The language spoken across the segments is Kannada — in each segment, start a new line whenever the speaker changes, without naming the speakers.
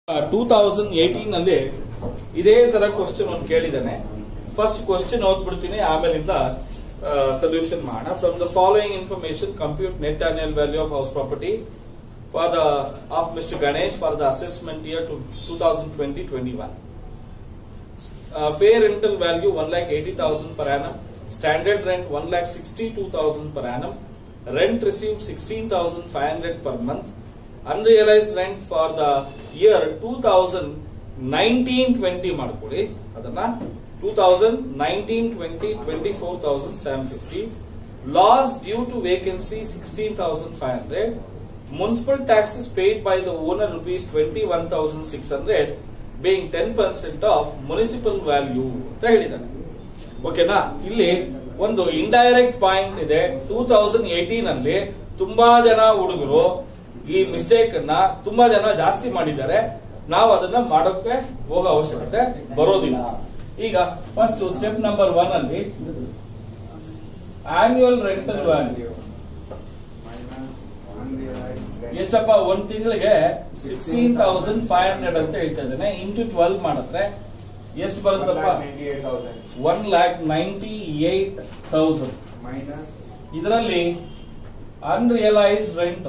ಟೂ ತೌಸಂಡ್ ಏಟೀನ್ ಅಲ್ಲಿ ಇದೇ ತರ ಕ್ವಶನ್ ಒಂದು ಕೇಳಿದ್ದಾನೆ ಫಸ್ಟ್ ಕ್ವಶನ್ ಓದ್ಬಿಡ್ತೀನಿ ಆಮೇಲಿಂದ ಸೊಲ್ಯೂಷನ್ ಮಾಡೋಣ from the following information compute net annual value of house property for the of mister Ganesh for the assessment year two thousand twenty twenty one fair rental value 1 lakh 80,000 per annum, standard rent 1 lakh 62,000 per annum, rent received 16,500 per month, unrealized rent for the year 2019-20 ಮಾಡ್ಕೊಳ್ಳಿ ಅದನ್ನ 2019-20 24,750 loss due to vacancy 16,500 municipal taxes paid by the owner rupees 21,600 being 10% of municipal value ಅಂತ ಹೇಳಿದ್ದಾನೆ ಓಕೆನಾ ಇಲ್ಲಿ ಒಂದು ಇಂಡೈರೆಕ್ಟ್ ಪಾಯಿಂಟ್ ಇದೆ ಟೂ ತೌಸಂಡ್ ಏಟೀನ್ ಅಲ್ಲಿ ತುಂಬಾ ಜನ ಹುಡುಗರು ಈ ಮಿಸ್ಟೇಕ್ ಅನ್ನ ತುಂಬಾ ಜನ ಜಾಸ್ತಿ ಮಾಡಿದ್ದಾರೆ ನಾವು ಅದನ್ನ ಮಾಡೋಕೆ ಹೋಗೋ ಅವಶ್ಯಕತೆ ಬರೋದಿಲ್ಲ ಈಗ ಫಸ್ಟ್ ಸ್ಟೆಪ್ ನಂಬರ್ ಒನ್ ಅಲ್ಲಿ ಆನ್ಯುವಲ್ ರೆಂಟಲ್ ವ್ಯಾಲ್ಯೂ ಎಷ್ಟಪ್ಪ ಒಂದ್ ತಿಂಗಳಿಗೆ ಸಿಕ್ಸ್ಟೀನ್ ತೌಸಂಡ್ ಫೈವ್ ಹಂಡ್ರೆಡ್ ಅಂತ ಹೇಳ್ತಾ ಇದ್ದೇನೆ ಇಂಟು ಟ್ವೆಲ್ವ್ ಮಾಡಿದ್ರೆ ಎಷ್ಟು ಬರುತ್ತಪ್ಪ one lakh ninety eight thousand ಇದರಲ್ಲಿ ಅನ್ರಿಯಲೈಸ್ ರೆಂಟ್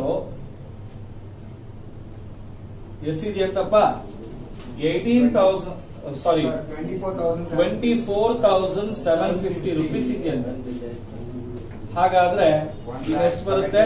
ಎಷ್ಟಿದೆಯಂತಪ್ಪ eighteen thousand sorry twenty four thousand seven fifty rupees ಇದೆಯಂತೆ ಹಾಗಾದ್ರೆ ಇದು ಎಷ್ಟು ಬರುತ್ತೆ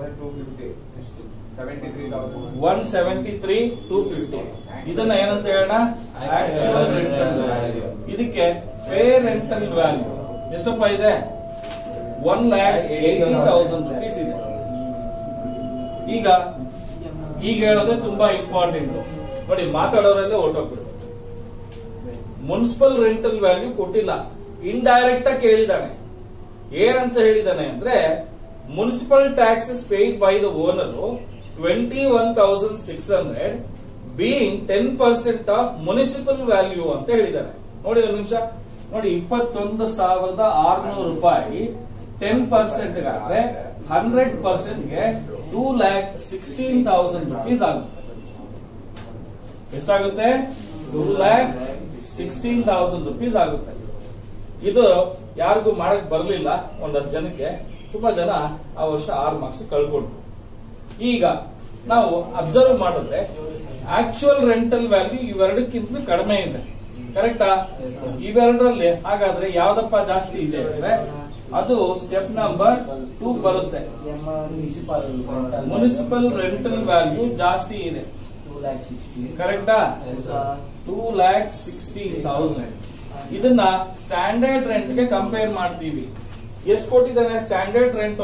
one seventy three two fifty ಇದನ್ನ ಏನಂತ ಹೇಳೋಣ ಆಕ್ಚುಯಲ್ ರೆಂಟಲ್ ವ್ಯಾಲ್ಯೂ ಇದಕ್ಕೆ ಫೇರ್ ರೆಂಟಲ್ ವ್ಯಾಲ್ಯೂ ಎಷ್ಟಪ್ಪ ಇದೆ one lakh eighty thousand rupees ಇದೆ ಈಗ ಈಗ ಹೇಳೋದು ತುಂಬಾ ಇಂಪಾರ್ಟೆಂಟ್ ನೋಡಿ ಮಾತಾಡೋರಲ್ಲೇ ಹೊರಟೋಗ್ಬಿಡು ಮುನ್ಸಿಪಲ್ ರೆಂಟಲ್ ವ್ಯಾಲ್ಯೂ ಕೊಟ್ಟಿಲ್ಲ ಇಂಡೈರೆಕ್ಟ್ ಆಗಿ ಕೇಳಿದಾನೆ ಏನಂತ ಹೇಳಿದಾನೆ ಅಂದ್ರೆ municipal taxes paid by the owner twenty one thousand six hundred being ten percent of municipal value ಅಂತ ಹೇಳಿದ್ದಾರೆ ನೋಡಿ ಒಂದು ನಿಮಿಷ ನೋಡಿ ಇಪ್ಪತ್ತೊಂದು ಸಾವಿರದ ಆರ್ನೂರು ರೂಪಾಯಿ ಟೆನ್ ಪರ್ಸೆಂಟ್ ಆದ್ರೆ ಹಂಡ್ರೆಡ್ ಪರ್ಸೆಂಟ್ಗೆ two lakh sixteen thousand rupees ಆಗುತ್ತೆ ಎಷ್ಟಾಗುತ್ತೆ two lakh sixteen thousand rupees ಆಗುತ್ತೆ ಇದು ಯಾರಿಗೂ ಮಾಡಕ್ ಬರಲಿಲ್ಲ ಒಂದಷ್ಟು ಜನಕ್ಕೆ ತುಂಬಾ ಜನ ಆ ವರ್ಷ ಆರು ಮಾರ್ಕ್ಸ್ ಕಳ್ಕೊಂಡ್ರು ಈಗ ನಾವು ಅಬ್ಸರ್ವ್ ಮಾಡಿದ್ರೆ ಆಕ್ಚುಯಲ್ ರೆಂಟಲ್ ವ್ಯಾಲ್ಯೂ ಇವೆರಡಕ್ಕಿಂತಲೂ ಕಡಿಮೆ ಇದೆ ಕರೆಕ್ಟಾ ಇವೆರಡರಲ್ಲಿ ಹಾಗಾದ್ರೆ ಯಾವ್ದಪ್ಪ ಜಾಸ್ತಿ ಇದೆ ಅಂದ್ರೆ ಅದು ಸ್ಟೆಪ್ ನಂಬರ್ ಟೂ ಬರುತ್ತೆ ಮುನಿಸಿಪಲ್ ರೆಂಟಲ್ ವ್ಯಾಲ್ಯೂ ಜಾಸ್ತಿ ಇದೆ ಕರೆಕ್ಟಾ ಟೂ ಲ್ಯಾಕ್ ಸಿಕ್ಸ್ಟೀನ್ ತೌಸಂಡ್ ಇದನ್ನ ಸ್ಟ್ಯಾಂಡರ್ಡ್ ರೆಂಟ್ ಗೆ ಕಂಪೇರ್ ಮಾಡ್ತೀವಿ ಎಷ್ಟು ಕೊಟ್ಟಿದ್ದಾನೆ ಸ್ಟ್ಯಾಂಡರ್ಡ್ ರೆಂಟ್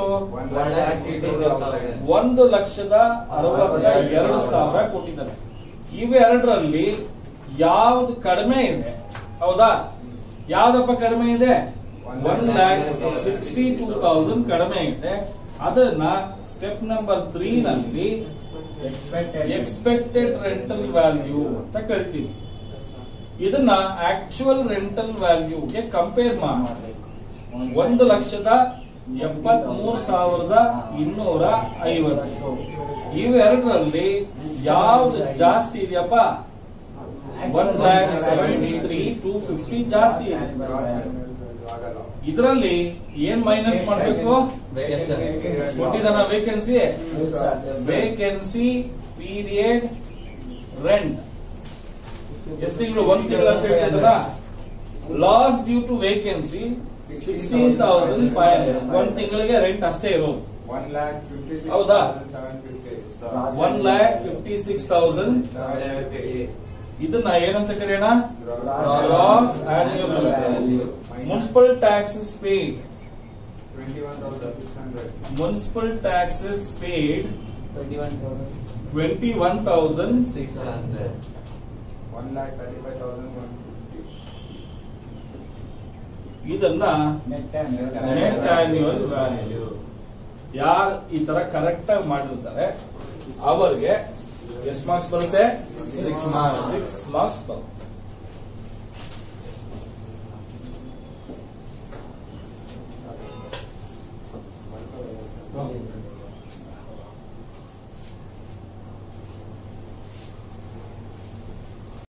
ಒಂದು ಲಕ್ಷದ ಅರವತ್ತ ಎರಡು ಸಾವಿರ ಕೊಟ್ಟಿದ್ದಾನೆ ಇವೆರಡರಲ್ಲಿ ಯಾವ್ದು ಕಡಿಮೆ ಇದೆ ಹೌದಾ ಯಾವ್ದಪ್ಪ ಕಡಿಮೆ ಇದೆ one lakh sixty two thousand ಕಡಿಮೆ ಇದೆ ಅದನ್ನ ಸ್ಟೆಪ್ ನಂಬರ್ ತ್ರೀ ನಲ್ಲಿ ಎಕ್ಸ್ಪೆಕ್ಟೆಡ್ ರೆಂಟಲ್ ವ್ಯಾಲ್ಯೂ ಅಂತ ಕರಿತೀವಿ ಇದನ್ನ ಆಕ್ಚುಯಲ್ ರೆಂಟಲ್ ವ್ಯಾಲ್ಯೂಗೆ ಕಂಪೇರ್ ಮಾಡಬೇಕು ಒಂದು ಲಕ್ಷದ ಎಪ್ಪತ್ ಮೂರು ಸಾವಿರದ ಇನ್ನೂರ ಐವತ್ತು ಇವೆರಡರಲ್ಲಿ ಯಾವ್ದು ಜಾಸ್ತಿ ಇದೆಯಪ್ಪ one lakh seventy three two fifty ಜಾಸ್ತಿ ಇದೆ ಇದರಲ್ಲಿ ಏನ್ ಮೈನಸ್ ಮಾಡಬೇಕು ಕೊಟ್ಟಿದ್ದಾನ ವೇಕೆನ್ಸಿ ವೇಕೆನ್ಸಿ ಪೀರಿಯಡ್ ರೆಂಟ್ ಎಷ್ಟು ತಿಂಗಳು ಒಂದ್ ತಿಂಗಳು ಅಂತ ಹೇಳಿದ್ರ loss due to vacancy sixteen thousand five hundred ಒಂದ್ ತಿಂಗಳಿಗೆ ರೆಂಟ್ ಅಷ್ಟೇ ಇರೋದು ಹೌದಾ one lakh fifty six thousand ಇದನ್ನ ಏನಂತ ಕರೆಯೋಣ gross annual value municipal taxes paid municipal taxes paid twenty one thousand ಇದನ್ನ ನೆಟ್ ಆನ್ಯುವಲ್ ವ್ಯಾಲ್ಯೂ ಯಾರು ಈ ತರ ಕರೆಕ್ಟ್ ಆಗಿ ಮಾಡಿರ್ತಾರೆ ಅವರಿಗೆ ಎಷ್ಟು ಮಾರ್ಕ್ಸ್ ಬರುತ್ತೆ ಸಿಕ್ಸ್ ಮಾರ್ಕ್ಸ್ ಬರುತ್ತೆ